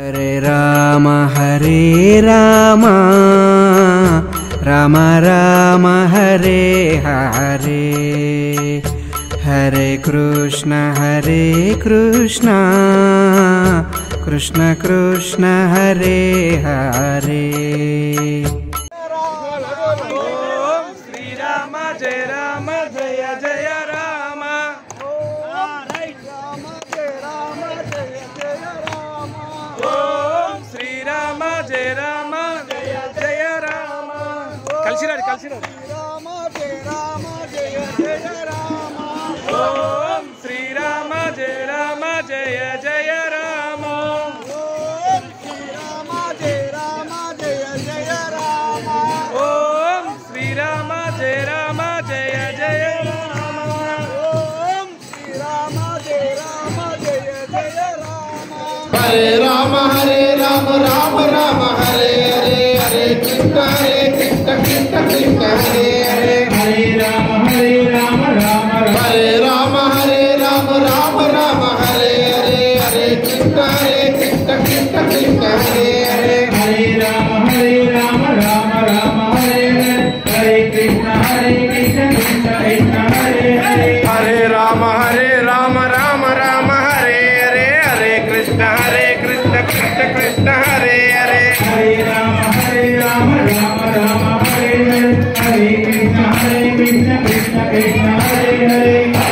హరే రామ హరే రామ రామ రామ హరే హరే హరే కృష్ణ హరే కృష్ణ కృష్ణ కృష్ణ హరే హరే ఓం శ్రీరామ జయ రామ జయ జయ రామ ఓం శ్రీరామ జయ రామ జయ జయ రామ కలిసిరాడు కలిసిరాడు ఓం శ్రీరామ జయ రామ జయ జయ రామ ఓం శ్రీరామ జయ రామ జయ జయ రామ హరే రామ హరే రామ రామ రామ హరే హరే హరే కృష్ణ హరే కృష్ణ కృష్ణ కృష్ణ హరే హరే హరే రామ హరే రామ రామ హరే రామ హరే రామ రామ రామ హరే హరే హరే కృష్ణ హరే కృష్ణ కృష్ణ కృష్ణ హరే హరే హరే రామ హరే రామ రామ రామ హరే హరే హరే కృష్ణ హరే కృష్ణ కృష్ణ కృష్ణ హరే హరే హరే రామ హరే రామ రామ రామ హరే హరే హరే కృష్ణ హరే కృష్ణ కృష్ణ కృష్ణ హరే హరే హరే రామ హరే రామ రామ రామ హరే హరే హరే కృష్ణ హరే కృష్ణ కృష్ణ కృష్ణ హరే హరే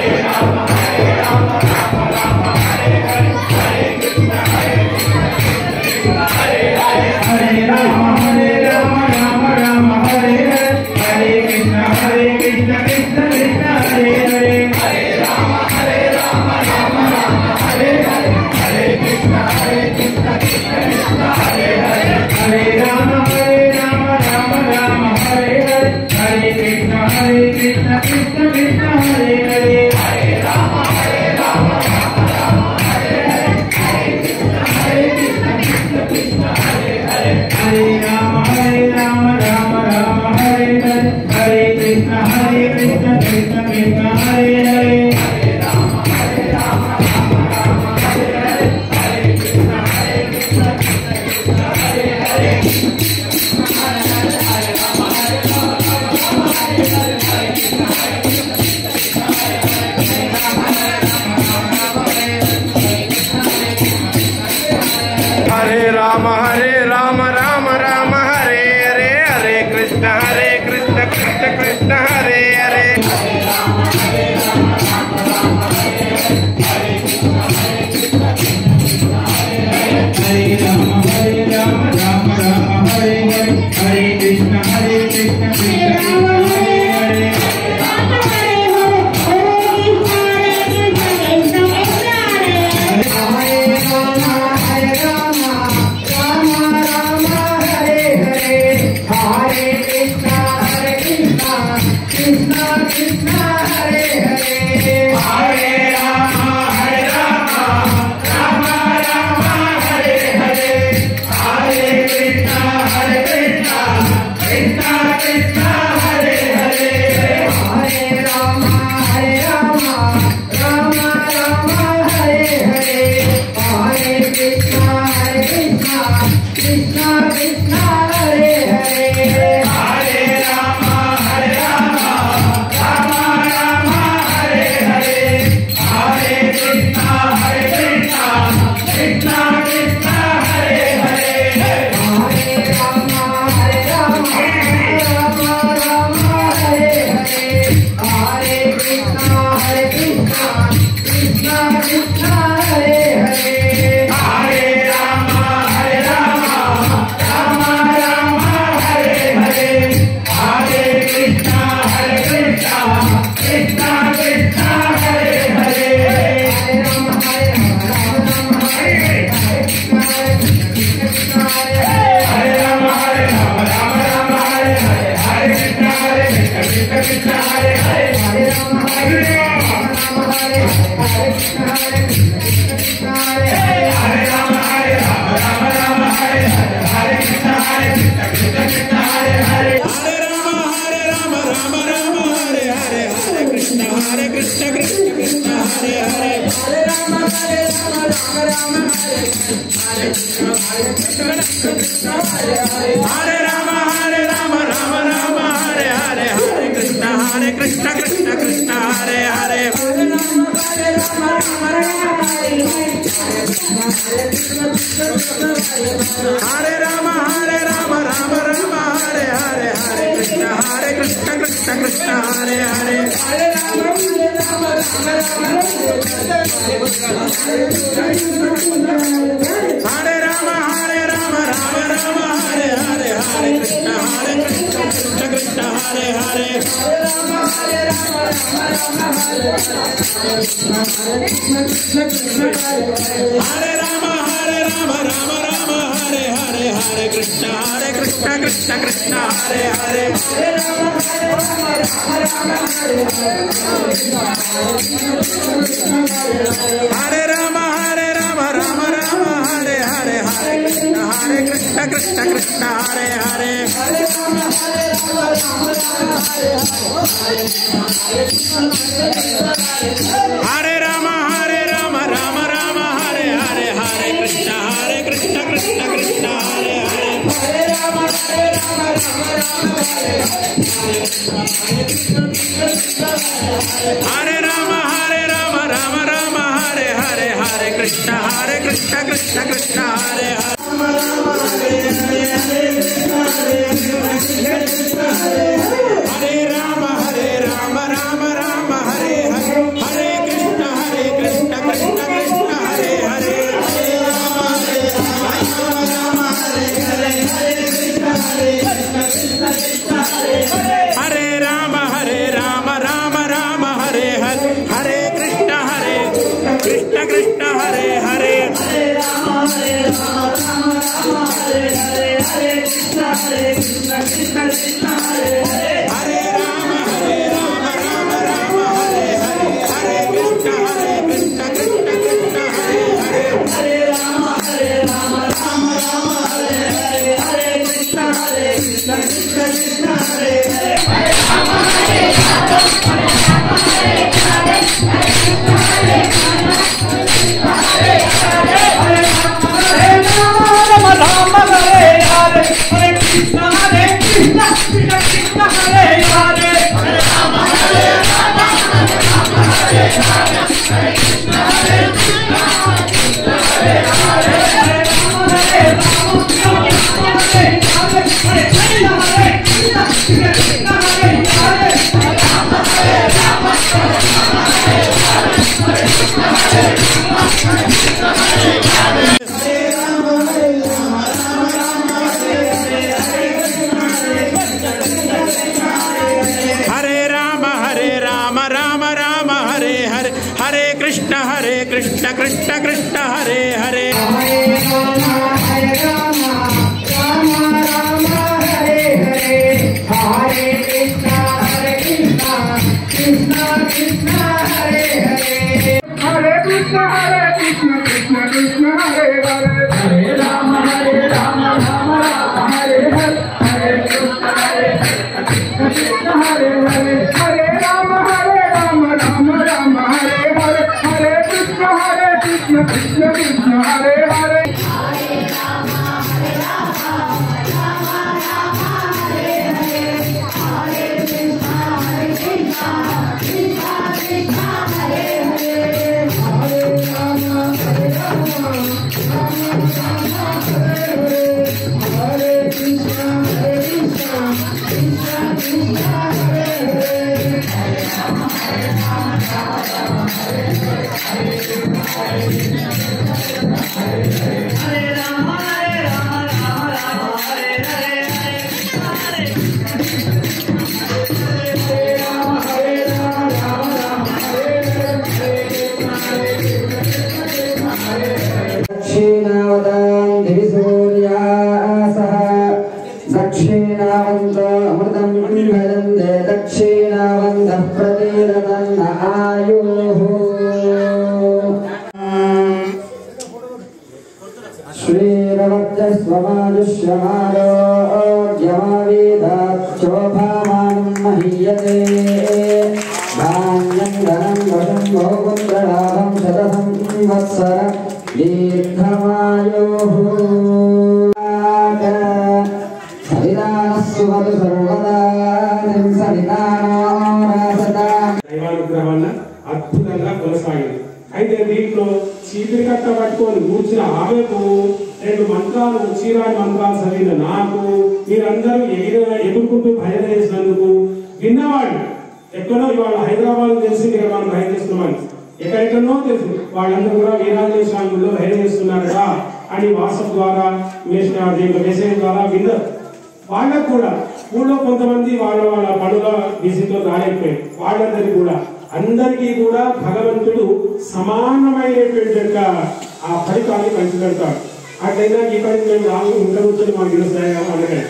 హరే రామ హరే రామ రామ రామ హరే హరే హరే కృష్ణ హరే కృష్ణ కృష్ణ కృష్ణ హరే హరే హరే రామ హరే రామ రామ రామ హరే హరే హరే కృష్ణ హరే కృష్ణ కృష్ణ కృష్ణ హరే హరే హరే రామ హరే రామ రామ రామ హరే హరే హరే కృష్ణ హరే కృష్ణ కృష్ణ కృష్ణ హరే హరే హరే రామ హరే రామ రామ రామ హరే హరే హరే కృష్ణ హరే కృష్ణ కృష్ణ కృష్ణ హరే హరే హరే రామ హరే రామ రామ రామ హరే హరే హరే కృష్ణ హరే కృష్ణ కృష్ణ కృష్ణ హరే హరే హరే రామ హరే రామ రామ రామ హరే హరే హరే కృష్ణ హరే కృష్ణ కృష్ణ కృష్ణ హరే హరే హరే రామ హరే రామ రామ రామ హరే హరే హరే కృష్ణ హరే కృష్ణ కృష్ణ కృష్ణ హరే హరే హరే రామ హరే రామ రామ రామ హరే హరే హరే కృష్ణ హరే కృష్ణ కృష్ణ కృష్ణ హరే హరే హరే రామ హరే రామ రామ రామ హరే హరే హరే కృష్ణ హరే కృష్ణ కృష్ణ కృష్ణ హరే హరే హరే రామ హరే రామ రామ రామ హరే హరే హరే కృష్ణ హరే కృష్ణ కృష్ణ కృష్ణ హరే హరే హరే రామ హరే రామ రామ రామ హరే హరే హరే కృష్ణ హరే కృష్ణ కృష్ణ కృష్ణ హరే హరే హరే రామ హరే రామ రామ రామ హరే హరే హరే కృష్ణ హరే కృష్ణ కృష్ణ కృష్ణ హరే హరే హరే రామ హరే రామ రామ రామ హరే హరే హరే కృష్ణ హరే కృష్ణ కృష్ణ కృష్ణ హరే హరే హరే రామ హరే రామ రామ రామ హరే రామ హరే రామ రామ రామ హరే హరే హరే కృష్ణ హరే కృష్ణ కృష్ణ కృష్ణ హరే హరే హరే రామ హరే రామ రామ రామ హరే హరే హరే కృష్ణ హరే కృష్ణ కృష్ణ కృష్ణ హరే హరే హరే రామ హరే రామ రామ రామ హరే హరే హరే కృష్ణ హరే కృష్ణ కృష్ణ కృష్ణ హరే హరే హరే రామ హరే రామ రామ రామ హరే హరే హరే కృష్ణ హరే కృష్ణ కృష్ణ కృష్ణ హరే హరే హరే రామ హరే రామ రామ రామ హరే హరే హరే కృష్ణ హరే కృష్ణ కృష్ణ కృష్ణ హరే హరే హరే రామ హరే రామ రామ రామ హరే హరే హరే కృష్ణ హరే కృష్ణ కృష్ణ కృష్ణ హరే హరే హరే రామ హరే రామ రామ రామ హరే హరే హరే కృష్ణ హరే కృష్ణ కృష్ణ కృష్ణ హరే హరే హరే రామ హరే రామ రామ రామ హరే హరే హరే కృష్ణ హరే కృష్ణ కృష్ణ కృష్ణ హరే హరే హరే రామ హరే రామ రామ హరే హరే హరే రామ హరే రామ రామ రామ హరే హరే హరే కృష్ణ హరే కృష్ణ కృష్ణ హరే హరే హరే రామ హరే రామ రామ రామ హరే హరే హరే కృష్ణ హరే కృష్ణ కృష్ణ కృష్ణ హరే హరే హరే రామ హరే రామ రామ రామ హరే హరే హరే కృష్ణ హరే కృష్ణ కృష్ణ కృష్ణ హరే హరే హరే కృష్ణ హరే కృష్ణ కృష్ణ కృష్ణ హరే హరే హరే రామ హరే రామ రామ రామ హరే హరే హరే కృష్ణ హరే కృష్ణ కృష్ణ హరే హరే హరే రామ హరే రామ రామ రామ హరే హరే హరే కృష్ణ హరే కృష్ణ కృష్ణ కృష్ణ హరే హరే दक्षिणावतां दिविसूर्यासः दक्षिणावन्तो अमृतं वदन्ते दक्षिणावन्तः प्रतीरतन्न आयुः श्रीरवद्यस्वमायुष्यमारोग्यमावेदाच्छोभामानं महीयते धान्यं धनं वशं बहुपुत्रलाभं शतसं वत्सर దీర్ఘమాయోః సవిదానస్సుమతు సర్వదా సవిదానారాసతాం దైవానుగ్రహం వల్ల అద్భుతంగా కొనసాగింది అయితే దీంట్లో చీపిరి కట్ట పట్టుకొని కూర్చున్న ఆమెకు రెండు మంత్రాలు చీరాని మంత్రాలు చదివిన నాకు మీరందరూ ఎగిర ఎదుర్కొంటూ భజన చేసినందుకు విన్నవాళ్ళు ఎక్కడో ఇవాళ హైదరాబాద్ తెలిసింది కదా మనం భయం చేస్తున్నామని ఎక్కడెక్కడో తెలుసు వాళ్ళందరూ కూడా వీరాంజనేయ స్వామిలో భయం చేస్తున్నారట అని వాట్సాప్ ద్వారా మెసేజ్ దీంట్లో మెసేజ్ ద్వారా విన్నారు వాళ్ళకు కూడా ఊళ్ళో కొంతమంది వాళ్ళ వాళ్ళ పనుల బిజీతో రాలేకపోయారు వాళ్ళందరికీ కూడా అందరికీ కూడా భగవంతుడు సమానమైనటువంటి యొక్క ఆ ఫలితాన్ని పంచిపెడతాడు అట్లయినా ఇక్కడికి మేము రాము ఇంకా కూర్చొని మాకు తెలుస్తాయి కదా అనకండి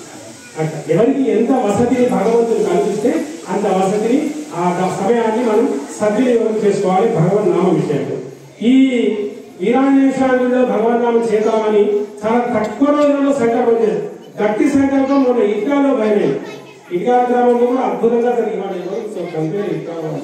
అట్లా ఎవరికి ఎంత వసతిని భగవంతుడు కల్పిస్తే అంత వసతిని ఆ ద- సమయాన్ని మనం సద్వినియోగం చేసుకోవాలి భగవన్ నామ విషయంలో ఈ వీరాంజనేశ్వరంలో భగవన్ నామం చేద్దామని చాలా తక్కువ రోజుల్లో సంకల్పం చేశారు గట్టి సంకల్పం మన ఇటుకాలో భయమే ఇటుకా గ్రామంలో కూడా అద్భుతంగా జరిగింది వాళ్ళు ఎవరు సో కంపేర్ ఇటుకా గ్రామం.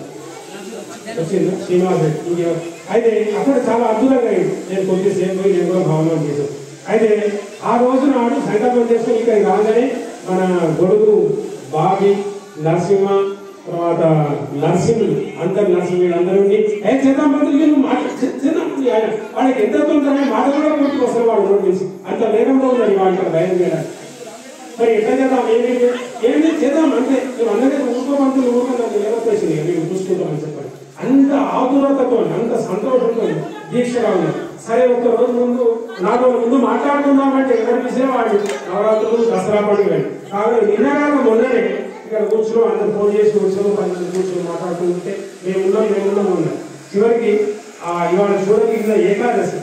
వచ్చిందా శ్రీనివాస్ రెడ్డి ఇంకెవరు? అయితే అక్కడ చాలా అద్భుతంగా అయింది నేను కొద్దిసేపు పోయి నేను కూడా భావన చేశాను అయితే ఆ రోజు నాడు సంకల్పం చేసుకుని ఇక్కడ రాగానే మన గొడుగు బాబి నరసింహ తర్వాత నరసింహులు అందరు నరసింహులు అందరూ ఉండి ఏ చేద్దాం బదులు వీళ్ళు మాట చే- చేద్దాం బదులు ఆయన వాళ్ళకి ఎంత తొందరగా మాట కూడా కొట్టుకు వస్తారు వాళ్ళు నోటి నుంచి అంత వేగంలో ఉన్నారు వాళ్ళు ఇక్కడ బయలు చేయడానికి మరి ఎట్లా చేద్దాం ఏమి ఏమి చేద్దాం అంటే మేము అందరికీ ఊరుకోమంతులు ఊరుకున్నాను ఏమొచ్చేసింది మేము చూసుకుంటామని చెప్పండి అంత ఆతురతతో అంత సంతోషంతో దీక్షగా ఉన్నారు సరే ఒక రోజు ముందు నాలుగు రోజుల ముందు మాట్లాడుకుందామంటే ఎవరి విషయం వాళ్ళు నవరాత్రులు దసరా పండుగ కాబట్టి నిన్నగాక మొన్ననే ఇక్కడ కూర్చున్నాం అందరు ఫోన్ చేసి కూర్చొని పది మంది కూర్చొని మాట్లాడుకుంటే మేమున్నాం మేమున్నాం ఉన్నాం చివరికి ఆ ఇవాళ చూడగిరిన ఏకాదశి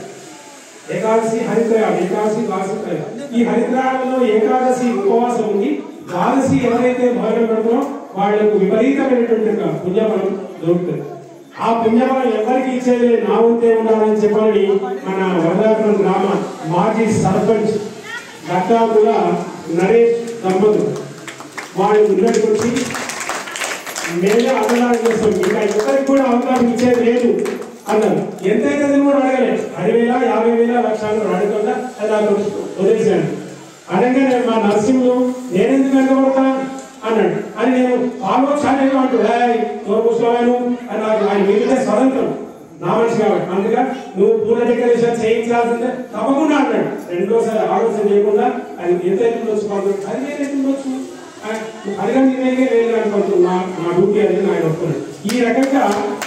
ఏకాదశి హరిత్రయాలు ఏకాదశి ద్వాదశి ఈ హరిత్రయాలలో ఏకాదశి ఉపవాసం ఉండి ద్వాదశి ఎవరైతే భోజనం పెడతారో వాళ్లకు విపరీతమైనటువంటి ఒక పుణ్యఫలం దొరుకుతుంది ఆ పుణ్యఫలం ఎవరికి ఇచ్చేది నా ఉంటే ఉండాలని చెప్పాలని మన వరదాపురం గ్రామ మాజీ సర్పంచ్ దత్తాపుల నరేష్ దంపతులు వాళ్ళు ముందరికి వచ్చి మేమే అవగాహన చేస్తాం ఇంకా ఎవరికి కూడా అవకాశం ఇచ్చేది లేదు అన్నారు ఎంతైతే అది కూడా అడగలేదు పదివేల యాభై వేల లక్షలు అడగకుండా అది నాకు వదిలేశాను అనగానే మా నర్సింహులు నేనెందుకు వెనకబడతా అన్నాడు అని నేను ఆలోచన అంటూ కూర్చోవాను అని నాకు ఆయన మిగిలితే స్వతంత్రం నా మనిషి కాబట్టి అందుగా నువ్వు పూల డెకరేషన్ చేయించాల్సిందే తప్పకుండా అన్నాడు రెండోసారి ఆలోచన చేయకుండా అది ఎంత ఎత్తుకు వచ్చి పడుతుంది అది నేను ఎత్తుకు వచ్చు అడగండి నేనే లేదు అనుకుంటున్నా నా నా డ్యూటీ అని ఆయన ఒప్పుకున్నాడు ఈ రకంగా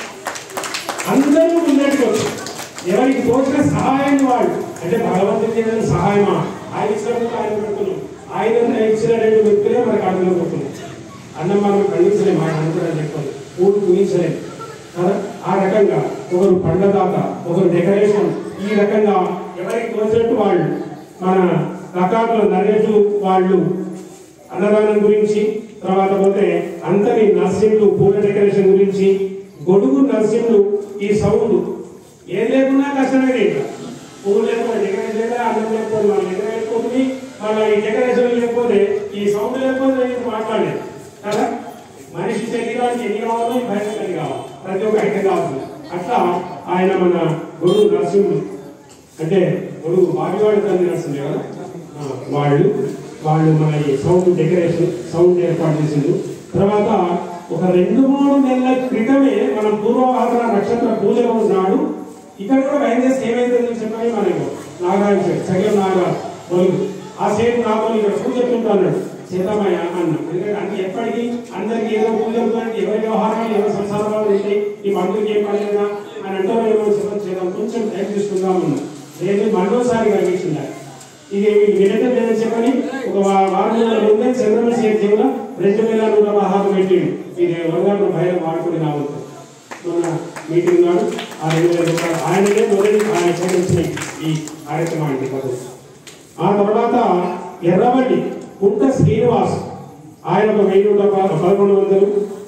అందరూ ముందరికి వచ్చి ఎవరికి తోచిన సహాయం వాళ్ళు అంటే భగవంతుడి చేసిన సహాయమా ఆయన ఇచ్చినప్పుడు ఆయన పెడుతున్నాం ఆయన ఇచ్చిన రెండు వ్యక్తులే మనకు అడుగులో పెడుతున్నాం అన్నం మనం ఖండించలేము ఆయన అనుకోవడం చెప్పాలి ఊరు కుయించలేము కదా ఆ రకంగా ఒకరు పండదాత ఒకరు డెకరేషన్ ఈ రకంగా ఎవరికి తోచినట్టు వాళ్ళు మన రకాల నరేష్ వాళ్ళు అన్నదానం గురించి తర్వాత పోతే అంతని నర్సింహులు పూల డెకరేషన్ గురించి గొడుగు నర్సింహులు ఈ సౌండ్ ఏం లేకున్నా కష్టమే ఇంకా పువ్వు లేకపోతే డెకరేషన్ లేదా అన్నం లేకపోతే మనం ఎగరేసుకోతుంది మళ్ళీ ఈ డెకరేషన్ లేకపోతే ఈ సౌండ్ లేకపోతే నేను మాట్లాడలేదు కదా మనిషి శరీరానికి ఎన్ని కావాలో ఈ భయం ఎన్ని కావాలి ప్రతి ఒక్క ఐటెం కావాలి అట్లా ఆయన మన గొడుగు నరసింహుడు అంటే గొడుగు బావివాడు తండ్రి నరసింహుడు కదా ఆ, వాళ్ళు వాళ్ళు మన ఈ సౌండ్ డెకరేషన్ సౌండ్ ఏర్పాటు చేసిండు తర్వాత ఒక రెండు మూడు నెలల క్రితమే మనం పూర్వభాద్ర నక్షత్ర పూజ రోజు నాడు ఇక్కడ కూడా భయం చేస్తే ఏమైందని చెప్పని మనకు నాగరాజు సార్ సగం నాగా బొలుగు ఆ సేపు నాతో ఇక్కడ పూజ చెప్తుంటాడు చేద్దామయ్యా అన్న ఎందుకంటే అంటే ఎప్పటికీ అందరికి ఏదో పూజ ఉందంటే ఎవరి వ్యవహారాలు ఎవరి సంసారాలు ఉంటాయి ఈ మందులకి ఏం పని లేదా అని అంటారు ఏమో చెప్పని చేద్దాం కొంచెం టైం తీసుకుందాం అన్న లేదు మరోసారి కలిగించింది ఇది వినటే నేను చెప్పని ఒక వా- వారం రోజుల ముందే చంద్రబాబు సీఎం జీవుల రెండు వేల నూట పదహారు పెట్టిండు ఇది వరదాపు భయం వాడుకుని రావచ్చు మన మీటింగ్ నాడు ఆ రెండు వేల రూపాయలు ఆయననే మొదటి ఆయన చేయించిన ఈ కార్యక్రమానికి పదవి ఆ తర్వాత ఎర్రబడ్డి కుంట శ్రీనివాస్ ఆయన ఒక వెయ్యి నూట ప- పదకొండు వందలు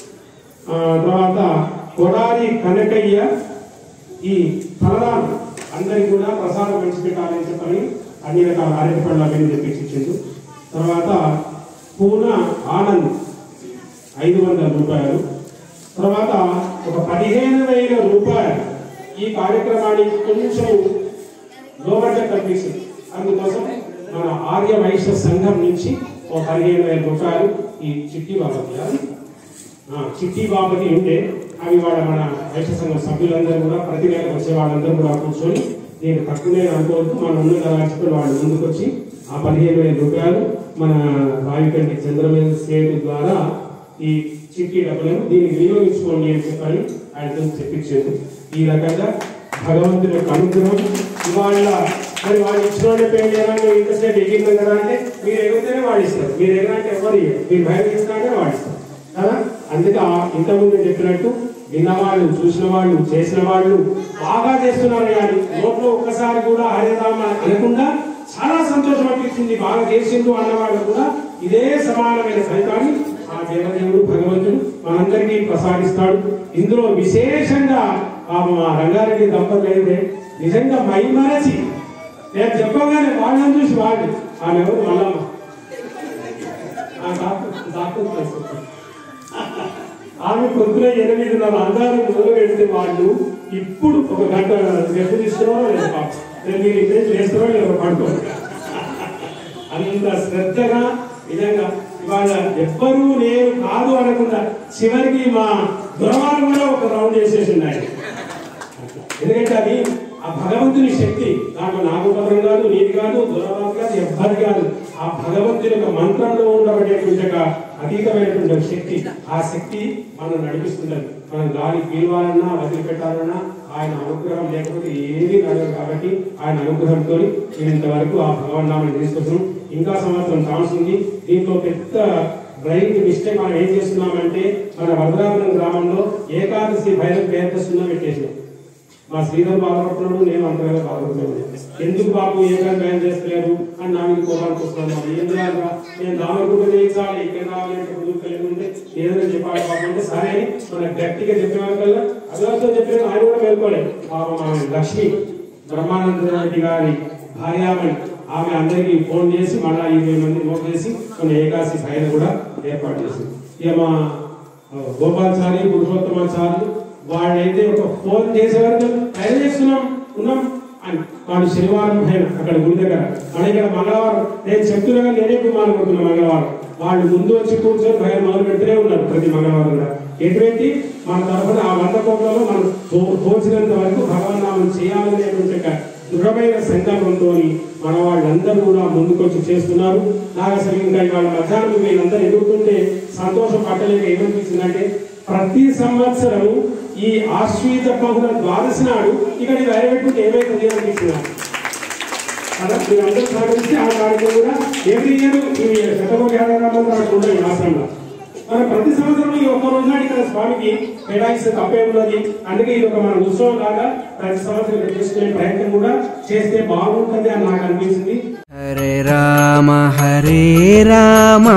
ఆ, తర్వాత కొడారి కనకయ్య ఈ ఫలదానం అందరికి కూడా ప్రసాదం పంచిపెట్టాలని చెప్పని అన్ని రకాల అరటి పళ్ళ అవన్నీ తెప్పించి ఇచ్చిండు తర్వాత పూన ఆనంద్ ఐదు వందల రూపాయలు తర్వాత ఒక పదిహేను వేల రూపాయలు ఈ కార్యక్రమానికి కొంచెం లోపల కనిపిస్తుంది అందుకోసం మన ఆర్య వైశ్య సంఘం నుంచి ఒక పదిహేను వేల రూపాయలు ఈ చిట్టి బాబతి కాదు? ఆ, చిట్టి బాబతి ఉంటే అవి వాళ్ళ మన వైశ్య సంఘం సభ్యులందరూ కూడా ప్రతి నెల వచ్చే వాళ్ళందరూ కూడా కూర్చొని నేను తక్కువే అనుకోవద్దు మన ఉన్నత రాజకీయ వాళ్ళు ముందుకు వచ్చి ఆ పదిహేను వేల రూపాయలు మన రావికంటి చంద్రమేధ స్టేట్ ద్వారా ఈ చిట్టి డబ్బులను దీన్ని వినియోగించుకోండి అని చెప్పని ఆయనతో చెప్పించారు ఈ రకంగా భగవంతుని యొక్క అనుగ్రహం ఇవాళ మరి వాళ్ళు ఇచ్చిన వాళ్ళ పేరు ఏమన్నా ఇంట్రెస్ట్ ఎగిరినాం కదా అంటే మీరు ఎగిరితేనే వాళ్ళు ఇస్తారు మీరు ఎగరంటే ఎవరు ఇయ్యరు. మీరు భయం ఇస్తారంటే వాళ్ళు ఇస్తారు కదా అందుకే ఆ ఇంతకుముందు చెప్పినట్టు విన్నవాళ్ళు చూసిన వాళ్ళు చేసిన వాళ్ళు బాగా చేస్తున్నారు కానీ నోట్లో ఒక్కసారి కూడా హరిరామ అనకుండా చాలా సంతోషం అనిపించింది బాగా చేసిండు అన్నవాళ్ళు కూడా ఇదే సమానమైన ఫలితాన్ని ఆ దేవదేవుడు భగవంతుడు మనందరికీ ప్రసాదిస్తాడు ఇందులో విశేషంగా ఆ మా రంగారెడ్డి దంపతులు అయితే నిజంగా మైమరచి నేను చెప్పగానే వాళ్ళని చూసి వాళ్ళు ఆమె ఎవరు మల్లమ్మ ఆ డాక్టర్ డాక్టర్ తెలుసు. ఆమె పొద్దున ఎనిమిదిన్నర అందాలు మొదలు పెడితే వాళ్ళు ఇప్పుడు ఒక గంట రెస్ట్ తీసుకున్నారో లేదు పాపం నేను మీరు ఇదే చేస్తారో లేదో పడుకోండి అంత శ్రద్ధగా నిజంగా ఇవాళ ఎవ్వరూ నేను కాదు అనకుండా చివరికి మా దురవారు కూడా ఒక రౌండ్ వేసేసింది ఆయన ఎందుకంటే అది ఆ భగవంతుని శక్తి దాంట్లో నాగోపదం కాదు నీది కాదు దురవారు కాదు ఎవ్వరి కాదు ఆ భగవంతుని యొక్క మంత్రంలో ఉండబడేటువంటి ఒక అతీతమైనటువంటి ఒక శక్తి ఆ శక్తి మనం నడిపిస్తున్నది మనం గాలి పీలవాలన్నా వదిలిపెట్టాలన్నా ఆయన అనుగ్రహం లేకపోతే ఏది నడవదు కాబట్టి ఆయన అనుగ్రహంతో నేను ఇంతవరకు ఆ భగవాన్ నామని తీసుకొస్తున్నాం ఇంకా సంవత్సరం ఛాన్స్ ఉంది దీంట్లో పెద్ద బ్రైన్ మిస్టేక్ మనం ఏం చేస్తున్నామంటే మన వరదరాపురం గ్రామంలో ఏకాదశి భైరవ పేద సున్నా పెట్టేసినాం మా శ్రీధర్ బాధపడుతున్నాడు నేను అంతగా బాధపడుతున్నాను ఎందుకు బాబు ఏకాంత భయం చేస్తలేరు అని నా మీద కోపానికి వస్తున్నాను మరి ఏం చేయాలి నేను దామగుడ్డ చేయించాలి ఇక్కడ రావాలి అంటే ముందుకు కలిగి ఉంటే ఏదైనా చెప్పాలి బాబు అంటే సరే అని మన గట్టిగా చెప్పిన వాళ్ళకల్లా అదొకతో చెప్పిన ఆయన కూడా మేల్కోలేదు పాపం ఆమె లక్ష్మి బ్రహ్మానంద రెడ్డి గారి భార్యామణి ఆమె అందరికీ ఫోన్ చేసి మళ్ళా ఇరవై మంది నోట్ చేసి కొన్ని ఏకాశి భయం కూడా ఏర్పాటు చేసింది ఇక మా గోపాల్చారి పురుషోత్తమాచారి వాళ్ళైతే ఒక ఫోన్ చేసేవారు తయారు చేస్తున్నాం ఉన్నాం అని వాళ్ళు శనివారం పైన అక్కడ గుడి దగ్గర మన ఇక్కడ మంగళవారం నేను చెప్తున్నా కానీ నేనే మానుకుంటున్నా మంగళవారం వాళ్ళు ముందు వచ్చి కూర్చొని భయం మొదలు పెడుతూనే ఉన్నారు ప్రతి మంగళవారం కూడా ఎటువంటి మన తరఫున ఆ వంద కోట్లలో మనం తో- తోచినంత వరకు భగవన్ నామం చేయాలనేటువంటి ఒక దృఢమైన సంకల్పంతో మన వాళ్ళందరూ కూడా ముందుకొచ్చి చేస్తున్నారు నాకు అసలు ఇంకా ఇవాళ మధ్యాహ్నం వీళ్ళందరూ ఎదుగుతుంటే సంతోషం పట్టలేక ఏమనిపించిందంటే ప్రతి సంవత్సరం ఈ ఆశ్వీత బహుళ ద్వాదశి నాడు ఇక్కడ ఇది అరబెట్టుకుంటే ఏమైతుంది అనిపిస్తుంది నాకు. కదా మీరందరూ సహకరిస్తే ఆ కార్యక్రమం కూడా ఎవ్రీ ఇయర్ ఈ శతకోటి యాదవరామంలో కూడా ఈ ఆశ్రమంలో మన ప్రతి సంవత్సరం ఈ ఒక్క రోజు నాడు ఇక్కడ స్వామికి కేటాయిస్తే తప్పే ఉన్నది అందుకే ఇది ఒక మన ఉత్సవం లాగా ప్రతి సంవత్సరం ఇక్కడ చేసుకునే ప్రయత్నం కూడా చేస్తే బాగుంటుంది అని నాకు అనిపించింది హరే రామ హరే రామ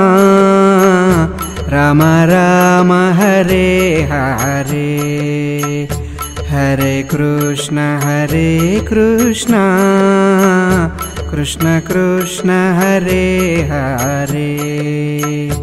రామ రామ హరే హరే హరే కృష్ణ హరే కృష్ణ కృష్ణ కృష్ణ హరే హరే